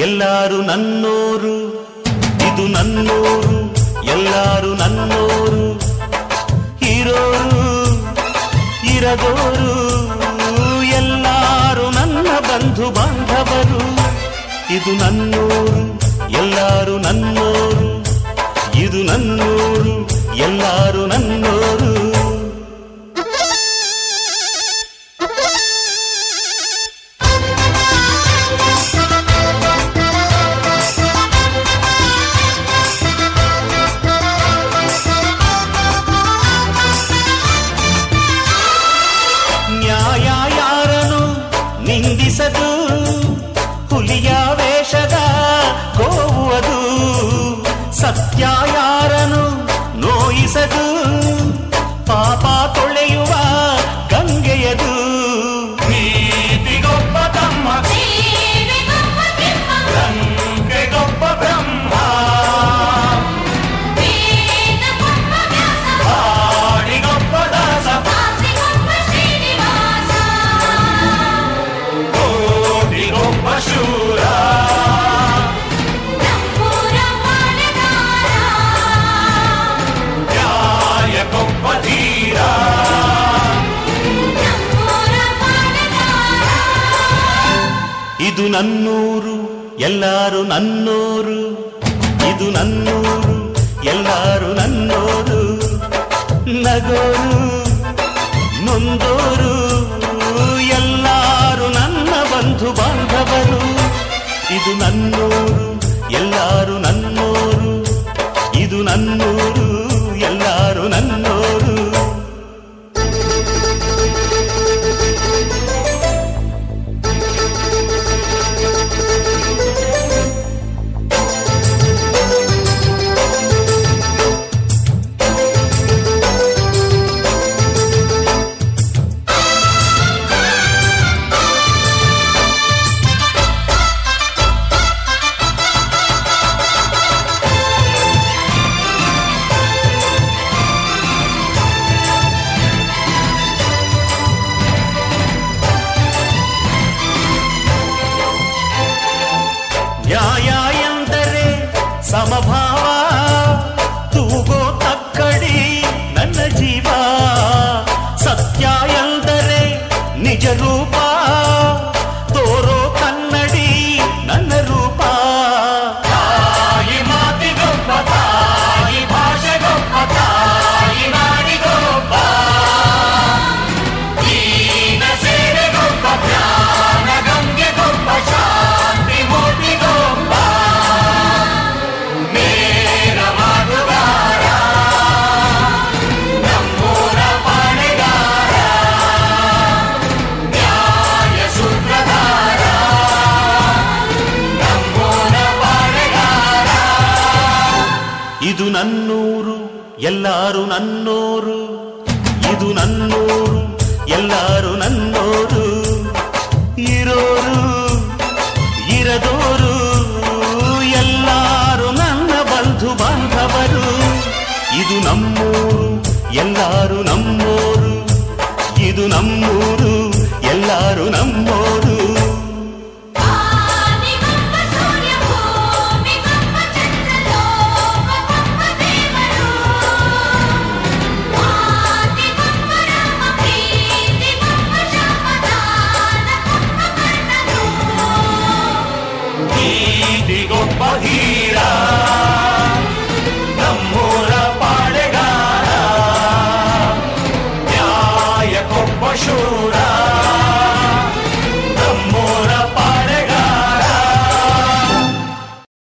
ಎಲ್ಲಾರು ನನ್ನೋರು ಇದು ನನ್ನೂರು ಎಲ್ಲಾರು ನನ್ನೋರು ಇರೋರು ಇರದೋರು ಎಲ್ಲಾರು ನನ್ನ ಬಂಧು ಬಾಂಧವರು ಇದು ನನ್ನೂರು ಎಲ್ಲಾರು ನನ್ನೋರು ಇದು ನನ್ನೂರು ಎಲ್ಲಾರು ನನ್ನೋರು ನ್ಯಾಯ ಯಾರನು ನಿಂದಿಸದು ಹುಲಿಯ ವೇಷದ ಗೋವುವುದು ಸತ್ಯ ಯಾರನು ನೋಯಿಸದು ಪಾಪ ತೊಳೆಯುವ ಗಂಗೆಯದು ನೀತಿಗೊಬ್ಬ ತಮ್ಮ ಜೀವಿಗೊಬ್ಬ ತಿಮ್ಮ ಗಂಗೆಗೊಬ್ಬ ಬ್ರಹ್ಮ ವೇದಗೊಬ್ಬ ವ್ಯಾಸ ಹಾಡಿಗೊಬ್ಬ ದಾಸ ದಾಸಿಗೊಬ್ಬ ಶ್ರೀನಿವಾಸ ಕೋಟಿಗೊಬ್ಬ ಶೂರ ನಮ್ಮೂರ ಪಾಳೆಗಾರ ನ್ಯಾಯಕ್ಕೊಬ್ಬ ಧೀರ ನಮ್ಮೂರ ಪಾಳೆಗಾರ ಇದು ನನ್ನೂರು ಎಲ್ಲಾರು ನನ್ನೋರು ಇದು ನನ್ನೂರು ಎಲ್ಲಾರು ನನ್ನೋರು ನಗೋರು ನೊಂದೋರು ಎಲ್ಲಾರು ನನ್ನ ಬಂಧು ಬಾಂಧವರು ಇದು ನನ್ನೂರು ಎಲ್ಲಾರು ನನ್ನೋರು ಇದು ನನ್ನೂರು ಎಲ್ಲಾರು ನನ್ನೋರು ನ್ಯಾಯ ಎಂದರೆ ಸಮಭಾವ ತೂಗೋ ತಕ್ಕಡಿ ನನ್ನ ಜೀವ ಸತ್ಯ ಎಂದರೆ ನಿಜ ರೂಪ ತೋರೋ ಕನ್ನಡಿ ನನ್ನ ರೂಪ ತಾಯಿ ಮಾತಿಗೊಬ್ಬ ತಾಯಿ ಭಾಷೆಗೊಬ್ಬ ತಾಯಿ ನಾಡಿಗೊಬ್ಬ ದೀನ ಸೇವೆಗೊಬ್ಬ ಜ್ಞಾನ ಗಂಗೆಗೊಬ್ಬ ಶಾಂತಿ ಮೂರ್ತಿಗೊಬ್ಬ ನೇರ ಮಾತುಗಾರ ನಮ್ಮೂರ ಪಾಳೆಗಾರ ನ್ಯಾಯ ಸೂತ್ರಧಾರ ನಮ್ಮೂರ ಪಾಳೆಗಾರ ಇದು ನನ್ನೂರು ಎಲ್ಲಾರು ನನ್ನೋರು ಇದು ನನ್ನೂರು ಎಲ್ಲಾರು ನನ್ನೋರು ಇರೋರು ಇರದೋರು ಎಲ್ಲಾರು ನನ್ನ ಬಂಧು ಬಾಂಧವರು ಇದು ನಮ್ಮೂರು ಎಲ್ಲಾರು ನಮ್ಮೋರು ಇದು ನಮ್ಮೂರು ಎಲ್ಲಾರು ನಮ್ಮೋರು ಆದಿಗೊಬ್ಬ ಸೂರ್ಯ ಭೂಮಿಗೊಬ್ಬ ಚಂದ್ರ ಲೋಕಕ್ಕೊಬ್ಬ ದೇವರು ಮಾತಿಗೊಬ್ಬ ರಾಮ ಪ್ರೀತಿಗೊಬ್ಬ ಶಾಪದಾನಕ್ಕೊಬ್ಬ ಕರ್ಣನು ನೀತಿಗೊಬ್ಬ ಹೀರ